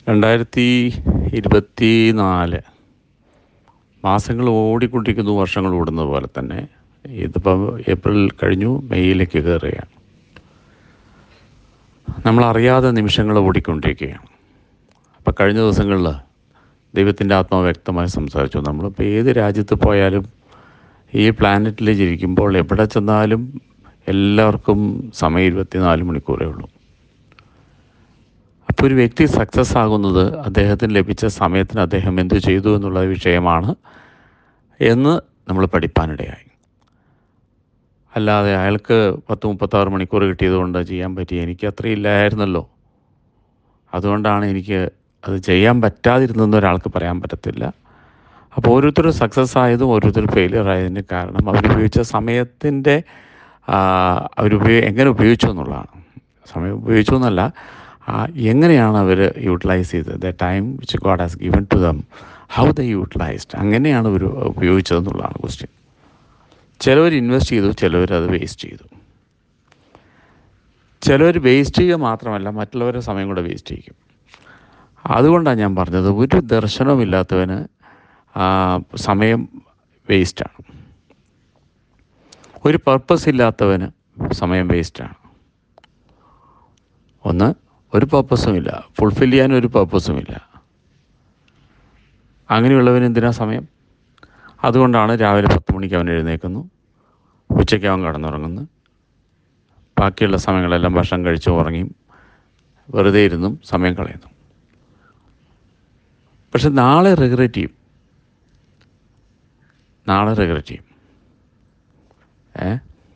രണ്ടായിരത്തി ഇരുപത്തി നാല് മാസങ്ങൾ ഓടിക്കൊണ്ടിരിക്കുന്നു വർഷങ്ങൾ ഓടുന്നത് പോലെ തന്നെ ഇതിപ്പം ഏപ്രിൽ കഴിഞ്ഞു മെയ്യിലേക്ക് കയറുകയാണ് നമ്മളറിയാതെ നിമിഷങ്ങൾ ഓടിക്കൊണ്ടിരിക്കുകയാണ് അപ്പം കഴിഞ്ഞ ദിവസങ്ങളിൽ ദൈവത്തിൻ്റെ ആത്മാവ് വ്യക്തമായി സംസാരിച്ചു നമ്മളിപ്പോൾ ഏത് രാജ്യത്ത് പോയാലും ഈ പ്ലാനറ്റിൽ ജീവിക്കുമ്പോൾ എവിടെ ചെന്നാലും എല്ലാവർക്കും സമയം ഇരുപത്തിനാല് മണിക്കൂറേ ഉള്ളൂ അപ്പോൾ ഒരു വ്യക്തി സക്സസ് ആകുന്നത് അദ്ദേഹത്തിന് ലഭിച്ച സമയത്തിന് അദ്ദേഹം എന്ത് ചെയ്തു എന്നുള്ള വിഷയമാണ് എന്ന് നമ്മൾ പഠിപ്പാനിടയായി അല്ലാതെ അയാൾക്ക് പത്ത് മുപ്പത്താറ് മണിക്കൂർ കിട്ടിയതുകൊണ്ട് ചെയ്യാൻ പറ്റി എനിക്ക് അത്രയില്ലായിരുന്നല്ലോ അതുകൊണ്ടാണ് എനിക്ക് അത് ചെയ്യാൻ പറ്റാതിരുന്നെന്ന് ഒരാൾക്ക് പറയാൻ പറ്റത്തില്ല അപ്പോൾ ഓരോരുത്തരും സക്സസ് ആയതും ഓരോരുത്തരും ഫെയിലിയർ ആയതിൻ്റെ കാരണം അവരുപയോഗിച്ച സമയത്തിൻ്റെ അവരുപയോഗ എങ്ങനെ ഉപയോഗിച്ചു എന്നുള്ളതാണ് സമയം ഉപയോഗിച്ചു എന്നല്ല ആ, എങ്ങനെയാണ് അവർ യൂട്ടിലൈസ് ചെയ്തത് the time which God has given to them how they utilised അങ്ങനെയാണ് അവർ ഉപയോഗിച്ചതെന്നുള്ളതാണ് ക്വസ്റ്റ്യൻ ചിലവർ ഇൻവെസ്റ്റ് ചെയ്തു ചിലവർ അത് വേസ്റ്റ് ചെയ്തു ചിലവർ വേസ്റ്റ് ചെയ്യുക മാത്രമല്ല മറ്റുള്ളവരുടെ സമയം കൂടെ വേസ്റ്റ് ചെയ്യും അതുകൊണ്ടാണ് ഞാൻ പറഞ്ഞത് ഒരു ദർശനവുമില്ലാത്തവന് ആ, സമയം വേസ്റ്റാണ് ഒരു പർപ്പസ് ഇല്ലാത്തവന് സമയം വേസ്റ്റാണ് ഒന്ന് ഒരു പർപ്പസുമില്ല ഫുൾഫിൽ ചെയ്യാൻ ഒരു പർപ്പസുമില്ല അങ്ങനെയുള്ളവന് എന്തിനാ സമയം അതുകൊണ്ടാണ് രാവിലെ പത്ത് മണിക്ക് അവൻ എഴുന്നേൽക്കുന്നു ഉച്ചയ്ക്ക് അവൻ കടന്നുറങ്ങുന്നു ബാക്കിയുള്ള സമയങ്ങളെല്ലാം ഭക്ഷണം കഴിച്ച് ഉറങ്ങിയും വെറുതെ ഇരുന്നും സമയം കളയുന്നു പക്ഷെ നാളെ റിഗ്രറ്റ് ചെയ്യും നാളെ റിഗ്രറ്റ് ചെയ്യും ഏ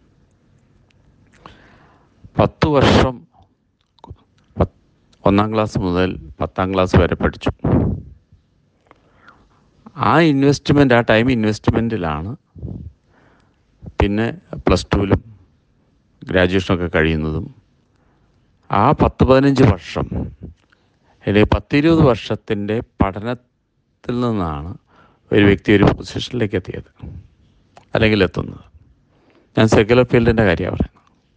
പത്ത് വർഷം പത്ത് ഒന്നാം ക്ലാസ് മുതൽ പത്താം ക്ലാസ് വരെ പഠിച്ചു ആ ഇൻവെസ്റ്റ്മെൻറ്റ് ആ ടൈം ഇൻവെസ്റ്റ്മെൻറ്റിലാണ് പിന്നെ പ്ലസ് ടുവിലും ഗ്രാജുവേഷനൊക്കെ കഴിയുന്നതും ആ പത്ത് പതിനഞ്ച് വർഷം അല്ലെങ്കിൽ പത്തിരുപത് വർഷത്തിൻ്റെ പഠനത്തിൽ നിന്നാണ് ഒരു വ്യക്തി ഒരു പൊസിഷനിലേക്ക് എത്തിയത് അല്ലെങ്കിൽ എത്തുന്നത് ഞാൻ സെക്യുലർ ഫീൽഡിൻ്റെ കാര്യമാണ് പറയുന്നത്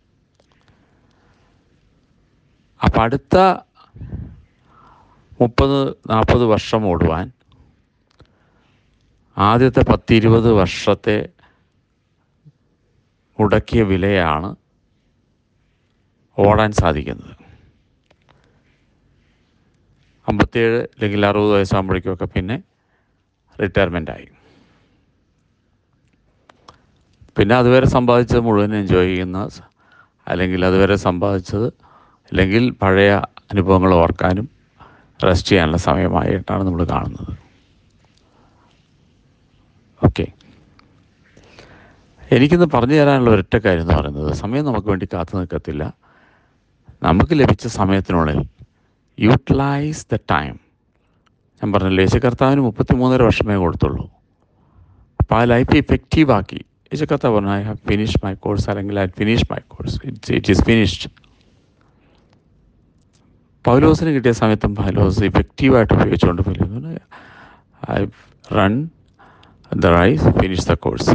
അപ്പം അടുത്ത മുപ്പത് നാൽപ്പത് വർഷം ഓടുവാൻ ആദ്യത്തെ പത്തിരുപത് വർഷത്തെ മുടക്കിയ വിലയാണ് ഓടാൻ സാധിക്കുന്നത് അമ്പത്തേഴ് അല്ലെങ്കിൽ അറുപത് വയസ്സാകുമ്പോഴേക്കുമൊക്കെ പിന്നെ റിട്ടയർമെൻ്റായി പിന്നെ അതുവരെ സമ്പാദിച്ചത് മുഴുവൻ എൻജോയ് ചെയ്യുന്ന സ- അല്ലെങ്കിൽ അതുവരെ സമ്പാദിച്ചത് അല്ലെങ്കിൽ പഴയ അനുഭവങ്ങൾ ഓർക്കാനും റെസ്റ്റ് ചെയ്യാനുള്ള സമയമായിട്ടാണ് നമ്മൾ കാണുന്നത് ഓക്കെ എനിക്കിന്ന് പറഞ്ഞു തരാനുള്ള ഒരൊറ്റ കാര്യം എന്ന് പറയുന്നത് സമയം നമുക്ക് വേണ്ടി കാത്തു നിൽക്കത്തില്ല നമുക്ക് ലഭിച്ച സമയത്തിനുള്ളിൽ യൂട്ടിലൈസ് ദ ടൈം ഞാൻ പറഞ്ഞല്ലോ യേശു കർത്താവിന് മുപ്പത്തി മൂന്നര വർഷമേ കൊടുത്തുള്ളൂ അപ്പോൾ ആ ലൈഫ് ഇഫക്റ്റീവ് ആക്കി യേശു കർത്താവ് പറഞ്ഞു I have finish my course അല്ലെങ്കിൽ I finish my course it's it is finished പൗലോസിന് കിട്ടിയ സമയത്തും പൗലോസ് ഇഫക്റ്റീവായിട്ട് ഉപയോഗിച്ചുകൊണ്ട് Paulose I run the race finish the course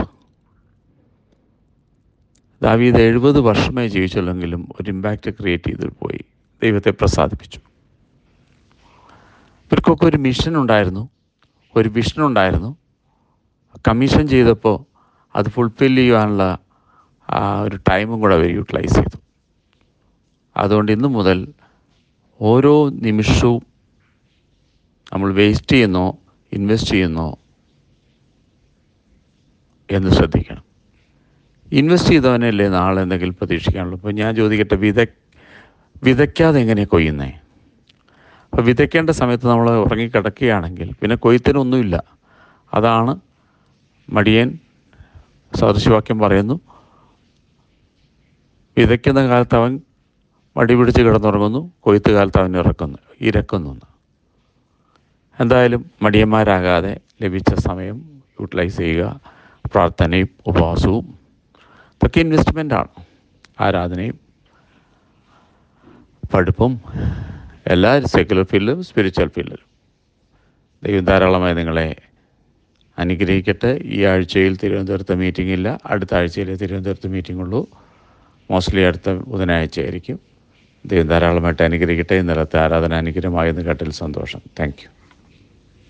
Daveed എഴുപത് വർഷമേ ജീവിച്ചുള്ളെങ്കിലും ഒരു ഇമ്പാക്റ്റ് ക്രിയേറ്റ് ചെയ്ത് പോയി ദൈവത്തെ പ്രസാദിപ്പിച്ചു ഇവർക്കൊക്കെ ഒരു മിഷൻ ഉണ്ടായിരുന്നു ഒരു വിഷൻ ഉണ്ടായിരുന്നു കമ്മീഷൻ ചെയ്തപ്പോൾ അത് ഫുൾഫിൽ ചെയ്യുവാനുള്ള ആ ഒരു ടൈമും കൂടെ അവർ യൂട്ടിലൈസ് ചെയ്തു അതുകൊണ്ട് ഇന്നു മുതൽ ഓരോ നിമിഷവും നമ്മൾ വേസ്റ്റ് ചെയ്യുന്നോ ഇൻവെസ്റ്റ് ചെയ്യുന്നോ എന്ന് ശ്രദ്ധിക്കണം ഇൻവെസ്റ്റ് ചെയ്തവനല്ലേ നാളെ എന്തെങ്കിലും പ്രതീക്ഷിക്കാനുള്ളൂ ഇപ്പോൾ ഞാൻ ചോദിക്കട്ടെ വിത വിതയ്ക്കാതെ എങ്ങനെ കൊയ്യുന്നേ അപ്പോൾ വിതയ്ക്കേണ്ട സമയത്ത് നമ്മൾ ഉറങ്ങിക്കിടക്കുകയാണെങ്കിൽ പിന്നെ കൊയ്ത്തിനൊന്നുമില്ല അതാണ് മടിയൻ സദൃശവാക്യം പറയുന്നു വിതയ്ക്കുന്ന കാലത്ത് അവൻ മടി പിടിച്ച് കിടന്നുറങ്ങുന്നു കൊയ്ത്ത് കാലത്ത് അവൻ ഇറക്കുന്നു ഇരക്കുന്നു എന്ന്. എന്തായാലും മടിയന്മാരാകാതെ ലഭിച്ച സമയം യൂട്ടിലൈസ് ചെയ്യുക പ്രാർത്ഥനയും ഉപവാസവും ഇതൊക്കെ ഇൻവെസ്റ്റ്മെൻ്റാണ് ആരാധനയും പഠിപ്പും എല്ലാ സെക്യുലർ ഫീൽഡിലും സ്പിരിച്വൽ ഫീൽഡിലും ദൈവം ധാരാളമായി നിങ്ങളെ അനുഗ്രഹിക്കട്ടെ ഈ ആഴ്ചയിൽ തിരുവനന്തപുരത്ത് മീറ്റിംഗ് ഇല്ല അടുത്ത ആഴ്ചയിൽ തിരുവനന്തപുരത്ത് മീറ്റിംഗ് ഉള്ളൂ മോസ്റ്റ്ലി അടുത്ത ബുധനാഴ്ച ആയിരിക്കും ദൈവം ധാരാളമായിട്ട് അനുഗ്രഹിക്കട്ടെ ഇന്നലത്തെ ആരാധന അനുഗ്രഹമായെന്ന് കേട്ടതിൽ സന്തോഷം താങ്ക് യു